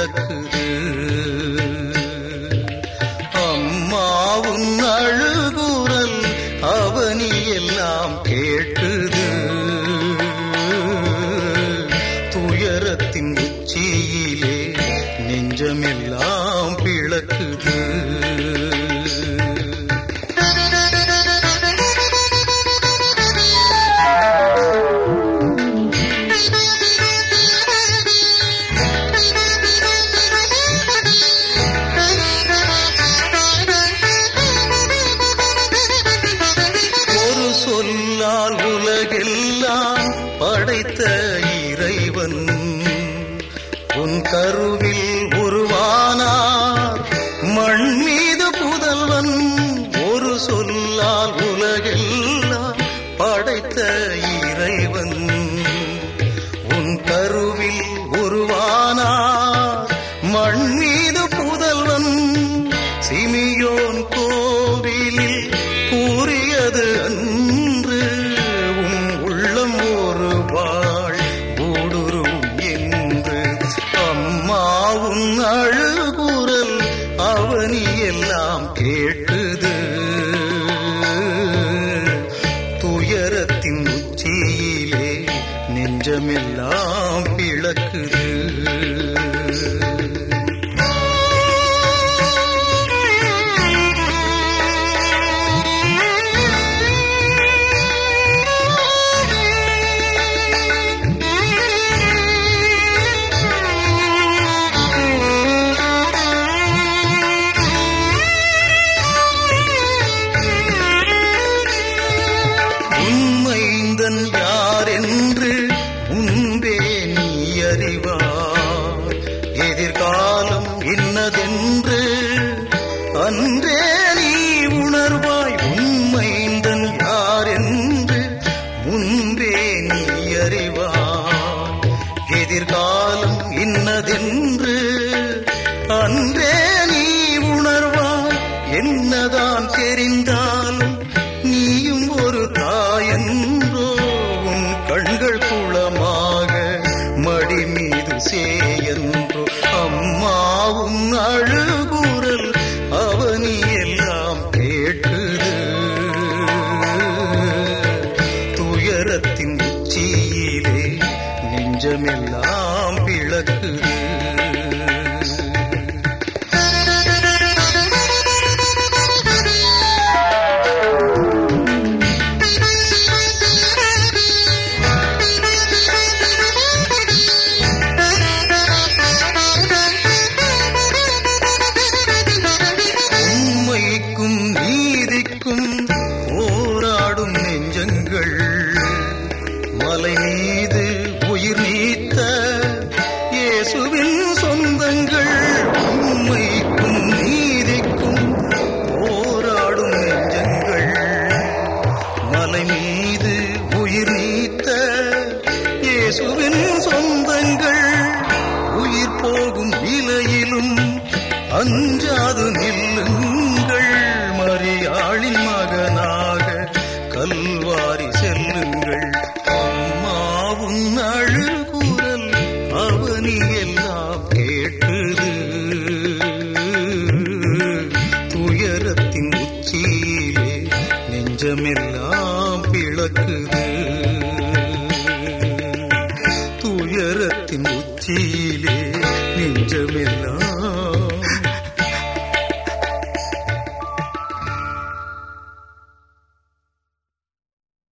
பிளக்குது அம்மாவும் அழுகுரல் அவனி எல்லாம் கேட்குது துயரத்தின் உச்சியிலே நெஞ்சமெல்லாம் பிளக்குது ஒரு சொல்லால் உலகெல்லாம் படைத்த இறைவன் உன் கருவில் உருவானார் மண் மீது புதல்வன் ஒரு சொல்லால் உலகெல்லாம் படைத்த இறைவன் உன் கருவில் உருவானார் மண் மீது புதல்வன் சிமியோன் கோவிலில் கூறியது அன்று உம் உள்ளம் ஒரு வாழ் ஊடுருவும் என்று அம்மாவும் அழுகுரல் அவனி எல்லாம் கேட்குது துயரத்தின் உச்சியிலே நெஞ்சமெல்லாம் பிளக்குது உண்மைந்தன் யார் என்று முன்பே நீ அறிவாய் எதிர்காலம் இன்னதென்று அன்றே நீ உணர்வாய் உண்மைந்தன் யார் என்று முன்பே நீ அறிவாய் எதிர்காலம் இன்னதென்று அன்றே நீ உணர்வாய் என்னதான் தெரிந்தாலும் நீயும் ஒரு தாயன்றோ உன் கண்கள் குளமாக மடி மீது சேயன்றோ அம்மாவும் அழுகுரல் அவனி எல்லாம் கேட்குது துயரத்தின் உச்சியிலே நெஞ்சமெல்லாம் பிளக்குது உண்மைக்கும் நீதிக்கும் போராடும் நெஞ்சங்கள் மலை மீது உயிர் நீத்த இயேசுவின் சொந்தங்கள் உண்மைக்கும் நீதிக்கும் போராடும் நெஞ்சங்கள் மலை மீது உயிர் நீத்த இயேசுவின் சொந்தங்கள் உயிர் போகும் விலையிலும் அஞ்சாது நில்லுங்கள் மரியாளின் மகனாக கல்வாரி செல்லுங்கள் அம்மாவும் அழுகுரல் அவனி எல்லாம் கேட்குது துயரத்தின் உச்சியிலே நெஞ்சமெல்லாம் பிளக்குது துயரத்தின் உச்சியிலே நெஞ்சமெல்லாம்